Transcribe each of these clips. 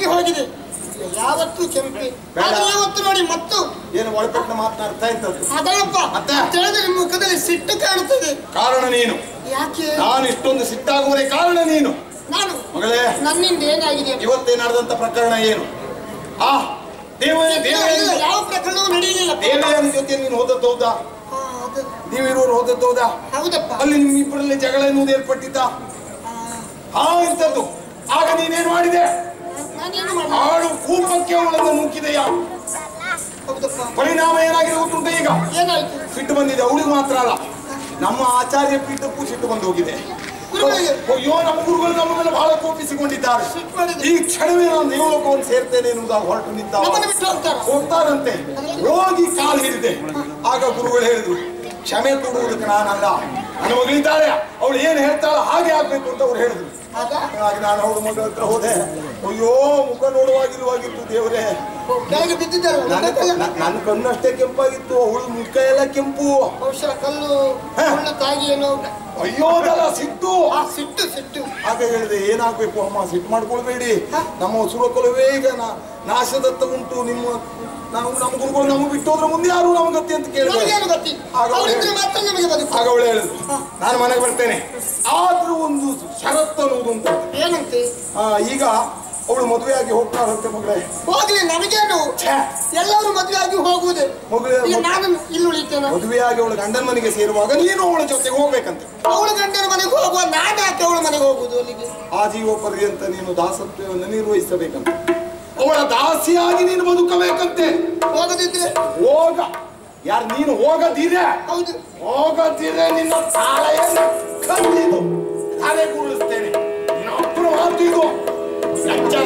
ಆಗಿ ಹೋಗಿದೆ ಯಾವತ್ತೂ ಕೆಂಪೆ ಬೇಡ. ಆದ್ರೆ ಇವತ್ತು ನೋಡಿ ಮತ್ತು ಏನು ಒಳಪಟ್ಟಿನ ಮಾತನಾಡ್ತಾ ಇದ್ದದ್ದು ಅದಲ್ಲಪ್ಪ ಮತ್ತೆ? ತಿಳಿದ್ರೆ ನಿಮ್ಮ ಮುಖದಲ್ಲಿ ಸಿಟ್ಟು ಕಾಣುತ್ತದೆ ಕಾರಣ ನೀನು ಯಾಕೆ ನಾನು ಇಷ್ಟೊಂದು ಸಿಟ್ಟಾಗುವುದೇ ಕಾರಣ ನೀನು ನಾನು ಮಗಳೇ ನನ್ನಿಂದ ಏನಾಗಿದೆ ಇವತ್ತೇ ನಡೆದಂತ ಪ್ರಕರಣ ಏನು ಆ ದೇವ ದೇವಯಾನಿ ಇಲ್ಲ, ಯಾವ ಪ್ರಕರಣವೂ ನಡೆಯಲಿಲ್ಲ ದೇವಯಾನಿ ಜೊತೆ ನೀನು ಹೋದದ್ದು ಹೌದಾ ಆ, ಅದು ನೀವಿರೋರು ಹೋದದ್ದು ಹೌದಾ ಹೌದಪ್ಪ ಅಲ್ಲಿ ನಿಮ್ಮಿಬ್ಬರಲ್ಲಿ ಜಗಳ ಎನ್ನುವುದು ಏರ್ಪಟ್ಟಿದ್ದ ಆ, ಹಾ ಇಂಥದ್ದು ಆಗ ನೀನೇನು ಮಾಡಿದೆ ನಾನೇನು ಮಾಡಿ ಆಳು ಕೂಪಕ್ಕೆ ಅವಳನ್ನು ನೂಕಿದೆಯಾ ಹೌದಪ್ಪ ಪರಿಣಾಮ ಏನಾಗಿದೆ ಗೊತ್ತುಂಟ ಈಗ ಏನಾಯ್ತು ಸಿಟ್ಟು ಬಂದಿದೆ ಅವಳಿಗೆ ಮಾತ್ರ ಅಲ್ಲ ನಮ್ಮ ಆಚಾರ್ಯ ಪೀಠಕ್ಕೂ ಸಿಟ್ಟು ಬಂದು ಹೋಗಿದೆ ಗುರುಗಳಿಗೆ? ಅಯ್ಯೋ ನಮ್ಮ ಗುರುಗಳು ನಮ್ಮ ಮೇಲೆ ಬಹಳ ಕೋಪಿಸಿಕೊಂಡಿದ್ದಾರೆ ಸಿಟ್ಟು ಮಾಡಿದ್ರು. ಈ ಕ್ಷಣವೇ ನಾನು ದೇವಲೋಕವನ್ನು ಸೇರ್ತೇನೆ ಎನ್ನುವುದಾಗಿ ಹೊರಟು ನಿಂತ ನಮ್ಮನ್ನು ಬಿಟ್ಟು ಹೋಗ್ತಾರ ಹೋಗ್ತಾರಂತೆ ಹೋಗಿ ಕಾಲು ಹಿಡಿದೆ ಆಗ ಗುರುಗಳು ಹೇಳಿದ್ರು ಕ್ಷಮೆ ಕೊಡುವುದಕ್ಕೆ ನಾನಲ್ಲ ನನ್ನ ಮಗಳಿದ್ದಾಳೆ ಅವಳು ಏನು ಹೇಳ್ತಾಳ ಹಾಗೆ ಆಗ್ಬೇಕು ಅಂತ ಅವ್ರು ಹೇಳಿದ್ರು ಆಗ ಹಾಗಾಗಿ ನಾನು ಅವಳ ಮಗಳ ಹತ್ರ ಹೋದೆ ಅಯ್ಯೋ ಮುಖ ನೋಡುವಾಗಿರುವಾಗಿತ್ತು ದೇವರೇ ಕೆಳಗೆ ಬಿದ್ದಿದ್ದಾರೆ ನನ್ನ ನ- ನನ್ನ ಕಣ್ಣಷ್ಟೇ ಕೆಂಪಾಗಿತ್ತು ಅವಳು ಮುಖ ಎಲ್ಲ ಕೆಂಪು ಬಹುಶಃ ಕಲ್ಲು ಮುಳ್ಳು ತಾಗಿ ಏನೋ ಅಯ್ಯೋ ಅದಲ್ಲ ಸಿಟ್ಟು ಆ ಸಿಟ್ಟು ಸಿಟ್ಟು ಆಗ ಹೇಳಿದೆ ಏನಾಗ್ಬೇಕು ಅಮ್ಮ ಸಿಟ್ಟು ಮಾಡ್ಕೊಳ್ಬೇಡಿ ನಮ್ಮ ಸುರಕುಲವೇ ಈಗ ನಾ- ನಾಶದತ್ತ ಉಂಟು ನಿಮ್ಮ ನಾವು ನಮ್ಮ ಗುರುಗಳು ನಮಗೆ ಬಿಟ್ಟೋದ್ರ ಮುಂದೆ ಯಾರು ನಮ್ಮ ಗತಿ ಅಂತ ಕೇಳಿದೆ ನಮಗೇನು ಗೊತ್ತಿ ಆಗ ಅವ್ರು ಅವರಿದ್ರೆ ಮಾತ್ರ ನಮಗೆ ಬದುಕು ಆಗ ಅವಳು ಹೇಳಿದ್ರು ನಾನು ಮನೆಗೆ ಬರ್ತೇನೆ ಆದ್ರೂ ಒಂದು ಷರತ್ತು ಅನ್ನುವುದು ಉಂಟು ಏನಂತೆ ಆ, ಈಗ ಅವಳು ಮದುವೆಯಾಗಿ ಹೋಗ್ತಾರಂತೆ ಮಗಳೇ ಹೋಗ್ಲಿ ನಮಗೇನು ಛೇ, ಎಲ್ಲರೂ ಮದುವೆ ಆಗಿ ಹೋಗುವುದೇ ಮಗಳೇ ಈಗ ನಾನು ಇಲ್ಲಿ ಉಳಿತೇನೆ ಮದುವೆಯಾಗಿ ಅವಳು ಗಂಡನ ಮನೆಗೆ ಸೇರುವಾಗ ನೀನು ಅವಳ ಜೊತೆಗೆ ಹೋಗ್ಬೇಕಂತೆ ಅವಳು ಗಂಡನ ಮನೆಗೆ ಹೋಗುವ ನಾನು ಯಾಕೆ ಅವಳ ಮನೆಗೆ ಹೋಗುದು ಅಲ್ಲಿಗೆ ಆಜೀವ ಪರ್ಯಂತ ನೀನು ದಾಸತ್ವವನ್ನು ನಿರ್ವಹಿಸಬೇಕಂತೆ ಅವಳ ದಾಸಿಯಾಗಿ ನೀನು ಬದುಕಬೇಕಂತೆ ಹೋಗದಿದ್ರೆ ಹೋಗ ಯಾರು ನೀನು ಹೋಗದಿರೆ ಹೌದು ಹೋಗದಿರೆ ನಿನ್ನ ತಾಳೆಯನ್ನು ಕಲ್ಲಿದು ತಲೆ ಕೂಡಿಸ್ತೇನೆ ಇನ್ನೊಬ್ಬರು ಮಾತು ಇದು ಎಚ್ಚರ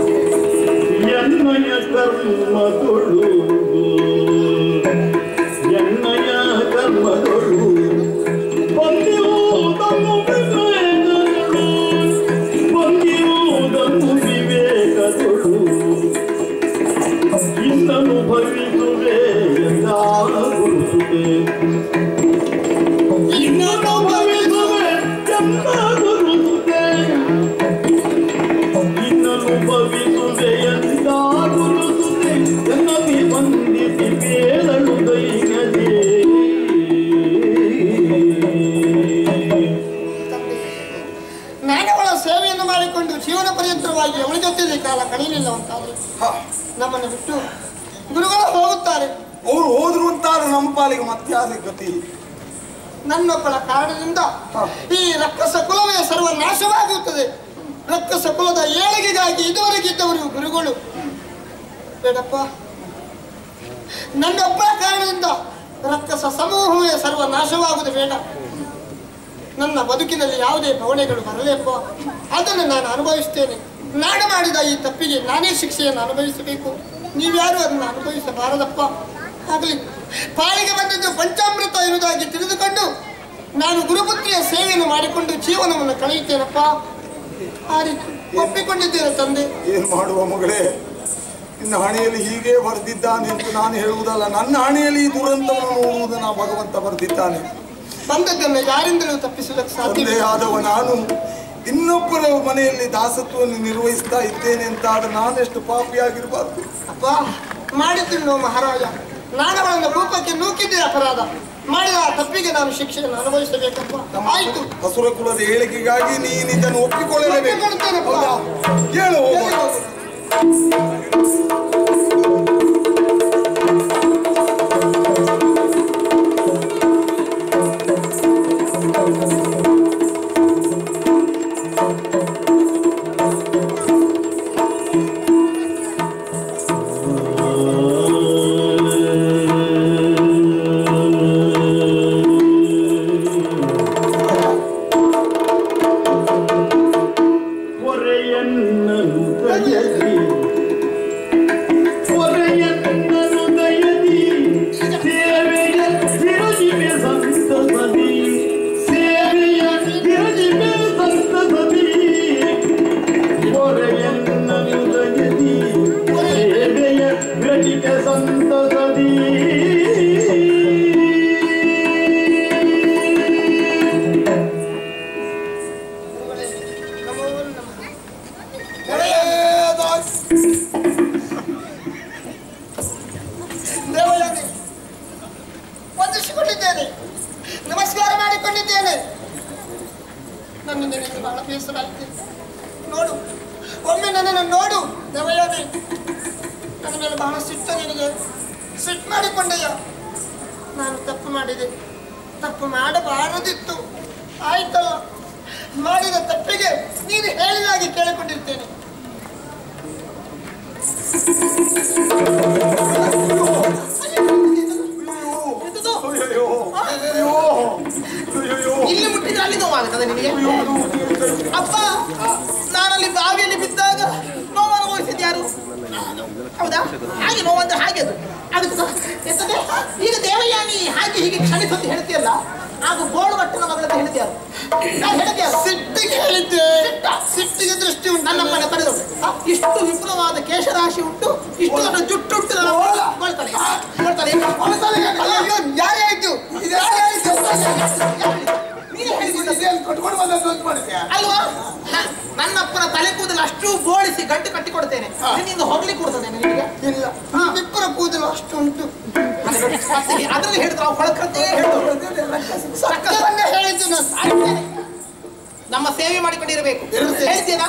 ಎನ್ನಯ ಕರ್ಮದೊಳು ಎನ್ನಯ ಕರ್ಮದೊಳು ಬಂದಿರುವುದನ್ನು ವಿವೇಕದೊಳು ಬಂದಿರುವುದನ್ನು ವಿವೇಕದೊಳು ಇನ್ನನು ಭವಿಸುವೆ ಎಂದಾಲ ಗುರುಸುವೆ ಇನ್ನನು ಭವಿಸುವೆ ಎಂದ ಗುರುಸುವೆ ಇನ್ನನು ಭವಿಸುವೆ ಎಂದ ಗುರುಸುವೆ ಎನ್ನದಿ ಬಂದಿಸಿ ಕೇಳಲು ದೈನದೇ ನಾನು ಅವಳ ಸೇವೆಯನ್ನು ಮಾಡಿಕೊಂಡು ಜೀವನ ಪರ್ಯಂತರವಾಗಿ ಅವಳ ಜೊತೆಯಲ್ಲಿ ಕಾಲ ಕಳೆಯಲಿಲ್ಲ ಅಂತಾದ್ರೆ ಹ, ನಮ್ಮನ್ನು ಬಿಟ್ಟು ಗುರುಗಳು ಹೋಗುತ್ತಾರೆ ಅವ್ರು ಹೋದ್ರು ಅಂತಾರೆ ನಮ್ಮ ಪಾಲಿಗೆ ಮತ್ತೆ ಯಾರ ಗತಿ ನನ್ನೊಬ್ಬಳ ಕಾರಣದಿಂದ ಈ ರಕ್ಕಸ ಕುಲವೇ ಸರ್ವನಾಶವಾಗುತ್ತದೆ ರಕ್ಕಸ ಕುಲದ ಏಳಿಗೆಗಾಗಿ ಇದುವರೆಗಿದ್ದವರು ಗುರುಗಳು ಬೇಡಪ್ಪ ನನ್ನೊಬ್ಬಳ ಕಾರಣದಿಂದ ರಕ್ಕಸ ಸಮೂಹವೇ ಸರ್ವನಾಶವಾಗುವುದು ಬೇಡ ನನ್ನ ಬದುಕಿನಲ್ಲಿ ಯಾವುದೇ ಭವನೆಗಳು ಬರಲೇಪ್ಪ ಅದನ್ನು ನಾನು ಅನುಭವಿಸ್ತೇನೆ ನಾನು ಮಾಡಿದ ಈ ತಪ್ಪಿಗೆ ನಾನೇ ಶಿಕ್ಷೆಯನ್ನು ಅನುಭವಿಸಬೇಕು ನೀವ್ಯಾರು ಅದನ್ನು ಅನುಭವಿಸಬಾರದಪ್ಪ ಆಗಲಿ ಪಾಲಿಗೆ ಬಂದದ್ದು ಪಂಚಾಮೃತ ಇರುವುದಾಗಿ ತಿಳಿದುಕೊಂಡು ನಾನು ಗುರುಪುತ್ರಿಯ ಸೇವೆಯನ್ನು ಮಾಡಿಕೊಂಡು ಜೀವನವನ್ನು ಕಳೆಯುತ್ತೇನಪ್ಪ ಆ ರೀತಿ ಒಪ್ಪಿಕೊಂಡಿದ್ದೇನೆ ತಂದೆ ಏನು ಮಾಡುವ ಮಗಳೇ ನಿನ್ನ ಹಣೆಯಲ್ಲಿ ಹೀಗೆ ಬರೆದಿದ್ದಾನೆ ಅಂತ ನಾನು ಹೇಳುವುದಲ್ಲ ನನ್ನ ಹಣೆಯಲ್ಲಿ ಈ ದುರಂತವನ್ನು ನೋಡುವುದನ್ನು ಭಗವಂತ ಬರೆದಿದ್ದಾನೆ ಬಂದದ್ದನ್ನು ಯಾರಿಂದಲೂ ತಪ್ಪಿಸುವುದಕ್ಕೆ ಸಾಧ್ಯವಿಲ್ಲ ತಂದೆ ಆದವ ನಾನು ಇನ್ನೊಬ್ಬರ ಮನೆಯಲ್ಲಿ ದಾಸತ್ವವನ್ನು ನಿರ್ವಹಿಸ್ತಾ ಇದ್ದೇನೆ ಅಂತ ಆದ್ರೆ ನಾನೆಷ್ಟು ಪಾಪಿಯಾಗಿರಬಾರ್ದು ಅಪ್ಪ ಮಾಡಿದ್ದು ಮಹಾರಾಜ ನಾನು ಅವಳನ್ನು ರೂಪಕ್ಕೆ ನೂಕಿದ್ದೆ ಅಪರಾಧ ಮಾಡಿದ ಆ ತಪ್ಪಿಗೆ ನಾನು ಶಿಕ್ಷೆಯನ್ನು ಅನುಭವಿಸಬೇಕಪ್ಪ ಆಯ್ತು ಹಸುರ ಕುಲದ ಏಳಿಗೆಗಾಗಿ ನೀನು ಇದನ್ನು ಒಪ್ಪಿಕೊಳ್ಳಲೇಬೇಕು ಒಪ್ಪಿಕೊಳ್ತೇನಪ್ಪ. ಹೌದಾ? ಹೇಳು ಹೋಗೋಣ. ಎಲ್ಲಿ ಹೋಗುದು? ಹೊರೆಯನ್ನನು ಕೈಯಲ್ಲಿ ದೇವಯಾನಿ ನನ್ನ ಮೇಲೆ ಬಹಳ ಸಿಟ್ಟು ನಿನಗೆ ಸಿಟ್ಟು ಮಾಡಿಕೊಂಡೆಯ ನಾನು ತಪ್ಪು ಮಾಡಿದೆ ತಪ್ಪು ಮಾಡಬಾರದಿತ್ತು ಆಯ್ತಲ್ಲ ಮಾಡಿದ ತಪ್ಪಿಗೆ ನೀನು ಹೇಳಿದಾಗೆ ಕೇಳಿಕೊಂಡಿರ್ತೇನೆ ಅಯ್ಯಯ್ಯೋ. ಅಯ್ಯಯ್ಯೋ. ಅಯ್ಯಯ್ಯೋ. ಇಲ್ಲಿ ಮುಟ್ಟಿದ್ರೆ ಅಲ್ಲಿ ನೋವಾಗುತ್ತದೆ ನಿನಗೆ ಅಪ್ಪ ನಾನಲ್ಲಿ ಬಾವಿಯಲ್ಲಿ ಬಿದ್ದಾಗ ನೋವು ಅನುಭವಿಸಿದ್ದು ಯಾರು ಹೌದಾ ಹಾಗೆ ನೋವಂದ್ರೆ ಹಾಗೆ ಅದು ಅದಕ್ಕೆ ಎಂತದೆ ಈಗ ದೇವಯಾನಿ ಹಾಗೆ ಹೀಗೆ ಕ್ಷಮಿಸಂತ ಹೇಳ್ತೀಯಲ್ಲ ಆಗ ಗೋಳು ಮಟ್ಟನ ಮಗಳ ಹೇಳ್ತೀಯ ನಾನು ಹೇಳ್ತೀಯ ಸಿಟ್ಟಿಗೆ ಹೇಳಿದ್ದೆ ಸಿಟ್ಟಿಗೆ ದೃಷ್ಟಿ ಉಂಟು ನನ್ನಪ್ಪನ ತಡೆದವಳು ಇಷ್ಟು ವಿಪುಲವಾದ ಕೇಶರಾಶಿ ಉಂಟು ಇಷ್ಟು ದೊಡ್ಡ ಜುಟ್ಟು ಉಂಟು ನನ್ನ ಕೊಳ್ತಾನೆ ಕೊಳ್ತಾನೆ ಕೊಳ್ತಾನೆ ಅಯ್ಯೋ, ಯಾರೇ ಆಯ್ತು ಯಾರೇ ಆಯ್ತು ನೀನೇ ಹೇಳಿದ್ದ ಇದೇನ್ ಕಟ್ಕೊಂಡು ಬಂದದ್ದು ಅಂತ ಮಾಡಿದ್ಯಾ? ಅಲ್ವಾ ಹ, ನನ್ನಪ್ಪನ ತಲೆ ಕೂದಲು ಅಷ್ಟು ಬೋಳಿಸಿ ಗಂಟು ಕಟ್ಟಿ ಕೊಡ್ತೇನೆ ನಿನ್ನಿಂದ ಹೋಗ್ಲಿಕ್ಕೆ ಕೊಡ್ತದೆ ನಿನಗೆ ಇಲ್ಲ ನಿಮ್ಮಿಬ್ಬರ ಕೂದಲು ಅಷ್ಟು ಉಂಟು ಅದ್ರಲ್ಲಿ ಹೇಳಿದ್ರು ನಾವು ಹೊಳಕಂತೆ ಹೇಳಿದ್ರು ಸತ್ಯವನ್ನೇ ಹೇಳಿದ್ದು ನಾನು ಆಗ್ತೇನೆ. ನಮ್ಮ ಸೇವೆ ಮಾಡಿಕೊಂಡಿರಬೇಕು ಹೇಳ್ತೀರಾ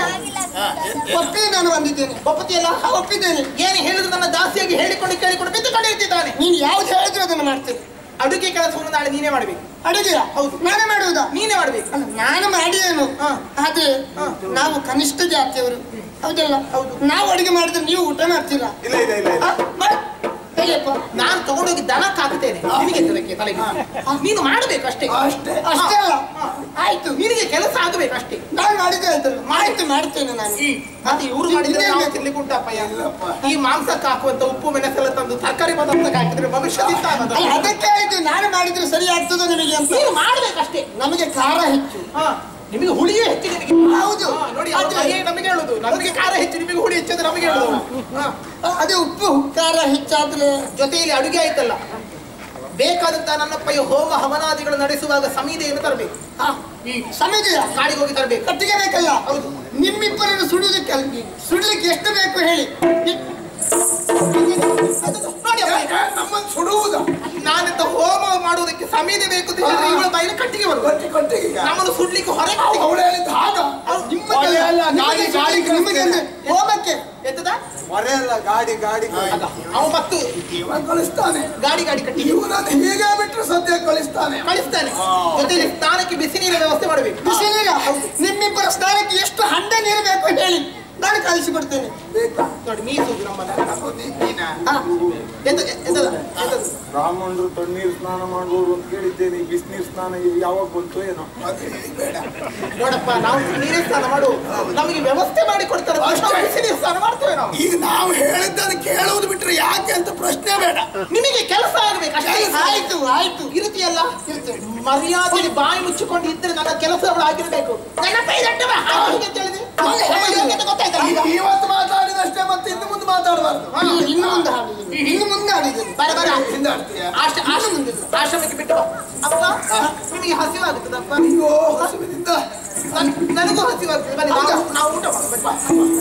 ಒಪ್ಪಿ ನಾನು ಬಂದಿದ್ದೇನೆ ಒಪ್ಪತಿಯಲ್ಲ ಒಪ್ಪಿದ್ದೇನೆ ಏನು ಹೇಳಿದ್ರು ನನ್ನ ದಾಸಿಯಾಗಿ ಹೇಳಿಕೊಂಡು ಕೇಳಿಕೊಂಡು ಬಿದ್ದುಕೊಂಡಿರ್ತಿದ್ದಾನೆ ನೀನು ಯಾವ್ದು ಹೇಳಿದ್ರು ಅದನ್ನು ಮಾಡ್ತೇನೆ ಅಡುಗೆ ಕೆಲಸವನ್ನು ನಾಳೆ ನೀನೇ ಮಾಡ್ಬೇಕು ಅಡುಗೆಯ ಹೌದು. ನಾನೇ ಮಾಡುವುದಾ ನೀನೇ ಮಾಡ್ಬೇಕು ಅಲ್ಲ ನಾನು ಮಾಡಿದೇನು ಹಾ. ಆದ್ರೆ ನಾವು ಕನಿಷ್ಠ ಜಾತಿಯವರು ಹೌದಲ್ಲ ಹೌದು. ನಾವು ಅಡುಗೆ ಮಾಡಿದ್ರೆ ನೀವು ಊಟ ಮಾಡ್ತೀರಾ ಇಲ್ಲ ಇಲ್ಲ ಇಲ್ಲ ಇಲ್ಲ ಆ, ಮಾಡು. ಹೇಗೆಪ್ಪ ನಾನು ತಗೊಂಡೋಗಿ ದನಕ್ಕೆ ಹಾಕ್ತೇನೆ ನಿನಗೆ ಎತ್ತದಕ್ಕೆ ತಲೆಗೆ ನೀನು ಮಾಡ್ಬೇಕು ಅಷ್ಟೇ ಅಷ್ಟೇ ಅಷ್ಟೇ ಅಲ್ಲ ಆಯ್ತು ನಿನಗೆ ಕೆಲಸ ಆಗಬೇಕು ಅಷ್ಟೇ ನಾನು ಮಾಡಿದ್ದೆ ಆಯ್ತಲ್ಲ ಆಯ್ತು ಮಾಡ್ತೇನೆ ನಾನು ಮತ್ತೆ ಇವ್ರು ಮಾಡಿದ್ರೆ ಇನ್ನೇನ್ ನಾವು ಬೇಕು? ತಿನ್ಲಿಕ್ಕೆ ಉಂಟಪ್ಪಯ್ಯ ಇಲ್ಲಪ್ಪ. ಈ ಮಾಂಸಕ್ಕೆ ಹಾಕುವಂತ ಉಪ್ಪು ಮೆಣಸೆಲ್ಲ ತಂದು ತರಕಾರಿ ಪದಾರ್ಥಕ್ಕೆ ಹಾಕಿದ್ರೆ ಭವಿಷ್ಯ ತಿಂತ ಆಗೋದು. ಅಲ್ಲ, ಅದಕ್ಕೆ ಆಯ್ತು ನಾನು ಮಾಡಿದ್ರೆ ಸರಿ ಆಗ್ತದ ನಿಮಗೆ ಅಂತ ನೀನು ಮಾಡ್ಬೇಕಷ್ಟೇ ನಮಗೆ ಖಾರ ಹೆಚ್ಚು ಹಾ ನಿಮಗೆ ಹುಳಿಯೇ ಹೆಚ್ಚು ನಿನಗೆ ಹೌದು. ಹಾ, ನೋಡಿ ಅವ್ರ ಆದ್ರೆ- ಮನೆಯೇ ನಮಗೆ ಹೇಳುದು ನಮಗೆ ಖಾರ ಹೆಚ್ಚು ನಿಮಗೆ ಹುಳಿ ಹೆಚ್ಚು ಅಂತ ನಮಗೆ ಹೇಳುದು ಹಾ. ಅದೇ ಉಪ್ಪು ಖಾರ ಹೆಚ್ಚಾದ್ರೆ ಜೊತೆಯಲ್ಲಿ ಅಡುಗೆ ಆಯ್ತಲ್ಲ ಬೇಕಾದಂತ ನನ್ನಪ್ಪ ಈ ಹೋಮ ಹವನಾದಿಗಳು ನಡೆಸುವಾಗ ಸಮಿದೆಯನ್ನು ತರಬೇಕು ಹಾ, ಸಮಿತಿಯ ಕಾಡಿಗೆ ಹೋಗಿ ತರಬೇಕು ಕಟ್ಟಿಗೆ ಬೇಕಲ್ಲ ಹೌದು. ನಿಮ್ಮಿಬ್ಬರನ್ನು ಸುಡುವುದಕ್ಕೆ ಅಲ್ಲ, ಸುಡ್ಲಿಕ್ಕೆ ಎಷ್ಟು ಬೇಕು ಹೇಳಿ ನೋಡಿ ಅಪ್ಪ, ನಮ್ಮನ್ನು ಸುಡುವುದ ನಾನಿಂದ ಹೋಮ ಮಾಡುವುದಕ್ಕೆ ಸಮಿದೆ ಬೇಕು ಅಂತ ಹೇಳಿದ್ರೆ ಇವಳ ಬಾಯಿನ ಕಟ್ಟಿಗೆ ಬರುವುದು ಕೊಟ್ಟಿ ಕೊಟ್ಟಿಗೆ ಈಗ. ನಮ್ಮನ್ನು ಸುಡ್ಲಿಕ್ಕೆ ಹೊರಗೆ ಅವಳು ಹೇಳಿದ್ದು ಹಾಗ ನಿಮ್ಮದಲ್ಲ, ಹೊರೆ ಅಲ್ಲ, ಗಾಡಿ ನಿಮಗೆ ಗಾಡಿ ಸುಡ್ಲಿಕ್ಕೆ ನಿಮಗೆ ಅಂದ್ರೆ ಹೋಮಕ್ಕೆ ಎತ್ತದ ಹೊರೆ ಅಲ್ಲ ಗಾಡಿ ಗಾಡಿ ಅಲ್ಲ ಅವ ಮತ್ತು ಇವ ಕಳಿಸ್ತಾನೆ ಗಾಡಿ ಗಾಡಿ ಕಟ್ಟಿ ಇವನನ್ನು ಹೀಗೆ ಬಿಟ್ಟರೆ ಸದ್ಯ ಕಳಿಸ್ತಾನೆ ಕಳಿಸ್ತಾನೆ ಜೊತೆಯಲ್ಲಿ ಸ್ನಾನಕ್ಕೆ ಬಿಸಿ ನೀರಿನ ವ್ಯವಸ್ಥೆ ಮಾಡಬೇಕು ಬಿಸಿ ನೀರ ನಿಮ್ಮಿಬ್ಬರ ಸ್ನಾನಕ್ಕೆ ಎಷ್ಟು ಹಂಡೆ ನೀರು ಬೇಕು ಹೇಳಿ ನಾನು ಕಳಿಸಿಕೊಡ್ತೇನೆ ಬೇಕಾ ನೋಡಿ ಮೀಸುದು ನಮ್ಮನ್ನ ಅದು ನೀ- ನೀನಾ? ಹಾ. ಎಂತ ಎಂತದ ಎಂತದು ಬ್ರಾಹ್ಮಣರು ತಣ್ಣೀರು ಸ್ನಾನ ಮಾಡುವವರು ಅಂತ ಕೇಳಿದ್ದೇನೆ ಈ ಬಿಸಿನೀರು ಸ್ನಾನ ಇದು ಯಾವಾಗ ಬಂತು ಏನೋ ಅದು ಬೇಡ ನೋಡಪ್ಪ ನಾವು ನೀರೇ ಸ್ನಾನ ಮಾಡು ನಮಗೆ ವ್ಯವಸ್ಥೆ ಮಾಡಿ ಕೊಡ್ತಾರೆ ನಾವು ಬಿಸಿ ನೀರು ಸ್ನಾನ ಮಾಡ್ತೇವೆ ನಾವು ಈಗ ನಾವು ಹೇಳಿದ್ದನ್ನು ಕೇಳುವುದು ಬಿಟ್ರೆ ಯಾಕೆ ಅಂತ ಪ್ರಶ್ನೆ ಬೇಡ ನಿಮಗೆ ಕೆಲಸ ಆಗ್ಬೇಕು ಅಷ್ಟೇ ಆಯ್ತು ಆಯ್ತು ಇರುತ್ತೀಯಲ್ಲ ಮರ್ಯಾದೆ ಬಾಯಿ ಮುಚ್ಚಿಕೊಂಡು ಇದ್ರೆ ನನ್ನ ಕೆಲಸಗಳು ಆಗಿರ್ಬೇಕು ನನ್ನ ಕೈ ದಟ್ಟವ ಹಾಗೆ ಅಂತ ಹೇಳಿದೆ ನಮ್ಮ ಯೋಗ್ಯತೆ ಗೊತ್ತಾಯ್ತಲ್ಲ ಈಗ? ಇವತ್ತು ಮಾತಾಡಿದಷ್ಟೇ ಮತ್ತೆ ಇನ್ನು ಮುಂದೆ ಮಾತಾಡಬಾರ್ದು ಇನ್ನು- ಇನ್ನು ಮುಂದೆ ಹಾಡಿದ್ದೀನಿ ಇನ್ನು ಮುಂದೆ ಹಾಡಿದ್ದೀನಿ ಬರ ಬರ ಹಿಂದೆ ಆಡ್ತೀಯ ಆಶ್ರ- ಆಶ್ರ- ಆಶ್ರಮಕ್ಕೆ ಬಿಟ್ಟು ಬಾ. ಅಪ್ಪ ನಿಮಗೆ ಹಸಿವಾಗುತ್ತದಪ್ಪ ಅಯ್ಯೋ ಹಸುವಿನಿಂದ ನನ್- ನನಗೂ ಹಸಿವಾಗ್ತದೆ ಬನ್ನಿ ನಾವು ನಾವು ಊಟ ಮಾಡೋಣ ಬನ್ನಿ.